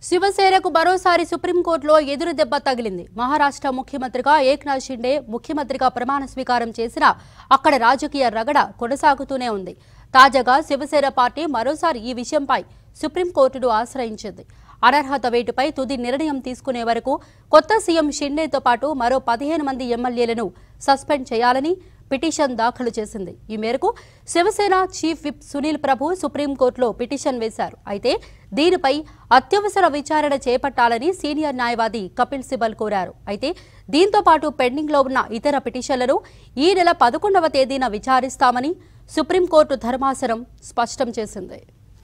శివసేనకు మరోసారి సుప్రీంకోర్టులో ఎదురు దెబ్బ తగిలింది మహారాష్ట్ర ముఖ్యమంత్రిగా ఏక్నాథ్ షిండే ముఖ్యమంత్రిగా ప్రమాణ స్వీకారం చేసినా అక్కడ రాజకీయ రగడ కొనసాగుతూనే ఉంది తాజాగా శివసేన పార్టీ మరోసారి ఈ విషయంపై సుప్రీంకోర్టును ఆశ్రయించింది అనర్హత వేటుపై తుది నిర్ణయం తీసుకునే వరకు కొత్త సీఎం షిండేతో పాటు మరో పదిహేను మంది ఎమ్మెల్యేలను సస్పెండ్ చేయాలని పిటిషన్ దాఖలు చేసింది ఈ మేరకు శివసేన చీఫ్ విప్ సునీల్ ప్రభు సుప్రీంకోర్టులో పిటిషన్ వేశారు అయితే దీనిపై అత్యవసర విచారణ చేపట్టాలని సీనియర్ న్యాయవాది కపిల్ సిబల్ కోరారు అయితే దీంతో పాటు పెండింగ్లో ఉన్న ఇతర పిటిషన్లను ఈ నెల పదకొండవ తేదీన విచారిస్తామని సుప్రీంకోర్టు ధర్మాసనం స్పష్టం చేసింది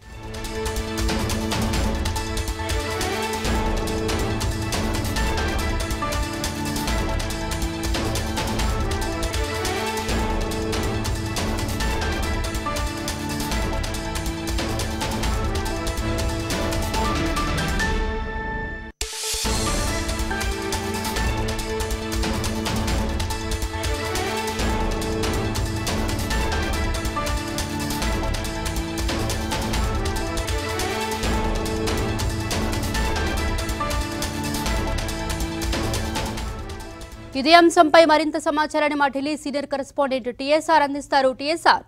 ఇదే అంశంపై మరింత సమాచారాన్ని మా ఢిల్లీ సీనియర్ కరెస్పాండెంట్ టీఎస్ఆర్ అందిస్తారు టీఎస్ఆర్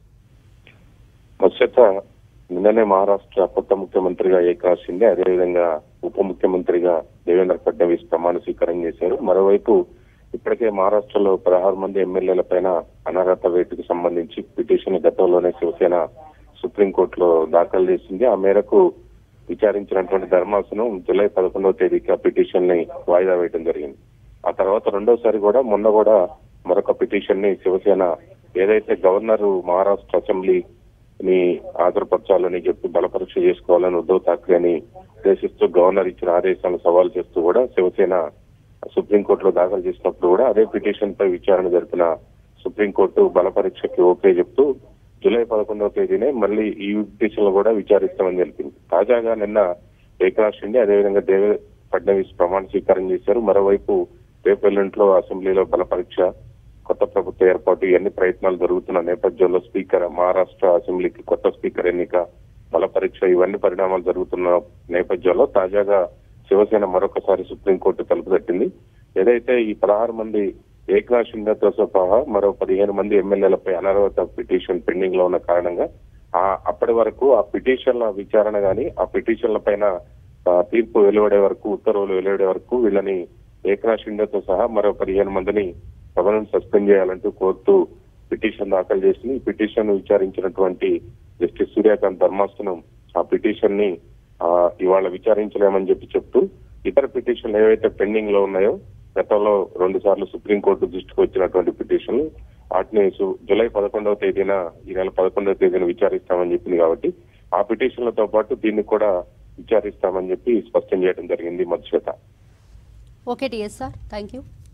వశ్యత నిన్ననే మహారాష్ట్ర కొత్త ముఖ్యమంత్రిగా ఏకనాథ్ షిండే అదేవిధంగా ఉప ముఖ్యమంత్రిగా దేవేంద్ర ఫడ్నవీస్ ప్రమాణ స్వీకారం చేశారు మరోవైపు ఇప్పటికే మహారాష్ట్రలో పదహారు మంది ఎమ్మెల్యేల పైన అనర్హత వేటుకు సంబంధించి పిటిషన్ గతంలోనే శివసేన సుప్రీంకోర్టులో దాఖలు చేసింది ఆ మేరకు విచారించినటువంటి ధర్మాసనం జూలై పదకొండవ తేదీకి ఆ పిటిషన్ ని వాయిదా వేయడం జరిగింది ఆ తర్వాత రెండోసారి కూడా మొన్న కూడా మరొక పిటిషన్ ని శివసేన ఏదైతే గవర్నర్ మహారాష్ట్ర అసెంబ్లీ ని హాజరుపరచాలని చెప్పి బలపరీక్ష చేసుకోవాలని ఉద్ధవ్ ఠాక్రేని ఉద్దేశిస్తూ గవర్నర్ ఇచ్చిన ఆదేశాలను సవాల్ చేస్తూ కూడా శివసేన సుప్రీంకోర్టులో దాఖలు చేసినప్పుడు కూడా అదే పిటిషన్ పై విచారణ జరిపిన సుప్రీంకోర్టు బలపరీక్షకి ఓకే చెప్తూ జూలై పదకొండవ తేదీనే మళ్ళీ ఈ పిటిషన్ కూడా విచారిస్తామని తెలిపింది తాజాగా నిన్న ఏకనాథ్ షిండే అదేవిధంగా దేవే ఫడ్నవీస్ ప్రమాణ స్వీకారం చేశారు మరోవైపు రేపు ఎల్లుంట్లో అసెంబ్లీలో బలపరీక్ష కొత్త ప్రభుత్వ ఏర్పాటు ఇవన్నీ ప్రయత్నాలు జరుగుతున్న నేపథ్యంలో స్పీకర్ మహారాష్ట్ర అసెంబ్లీకి కొత్త స్పీకర్ ఎన్నిక బలపరీక్ష ఇవన్నీ పరిణామాలు జరుగుతున్న నేపథ్యంలో తాజాగా శివసేన మరొకసారి సుప్రీంకోర్టు తలుపు తట్టింది ఏదైతే ఈ పదహారు మంది ఏకనాథ్ షిండేతో సహా మరో పదిహేను మంది ఎమ్మెల్యేలపై అనర్హత పిటిషన్ పెండింగ్ లో ఉన్న కారణంగా ఆ అప్పటి వరకు ఆ పిటిషన్ల విచారణ గాని ఆ పిటిషన్ల పైన ఆ, తీర్పు వెలువడే వరకు ఉత్తర్వులు వెలువడే వరకు వీళ్ళని ఏకనాథ్ షిండేతో సహా మరో పదిహేను మందిని సభను సస్పెండ్ చేయాలంటూ కోర్టు పిటిషన్ దాఖలు చేసింది ఈ పిటిషన్ విచారించినటువంటి జస్టిస్ సూర్యకాంత్ ధర్మాసనం ఆ పిటిషన్ ని ఆ, ఇవాళ విచారించలేమని చెప్పి చెప్తూ ఇతర పిటిషన్లు ఏవైతే పెండింగ్ లో ఉన్నాయో గతంలో రెండు సార్లు సుప్రీంకోర్టు దృష్టికి వచ్చినటువంటి పిటిషన్లు వాటిని సు- జూలై పదకొండవ తేదీన ఈ నెల పదకొండవ తేదీన విచారిస్తామని చెప్పింది కాబట్టి ఆ పిటిషన్లతో పాటు దీన్ని కూడా విచారిస్తామని చెప్పి స్పష్టం చేయడం జరిగింది Madhushweta okay TSR thank you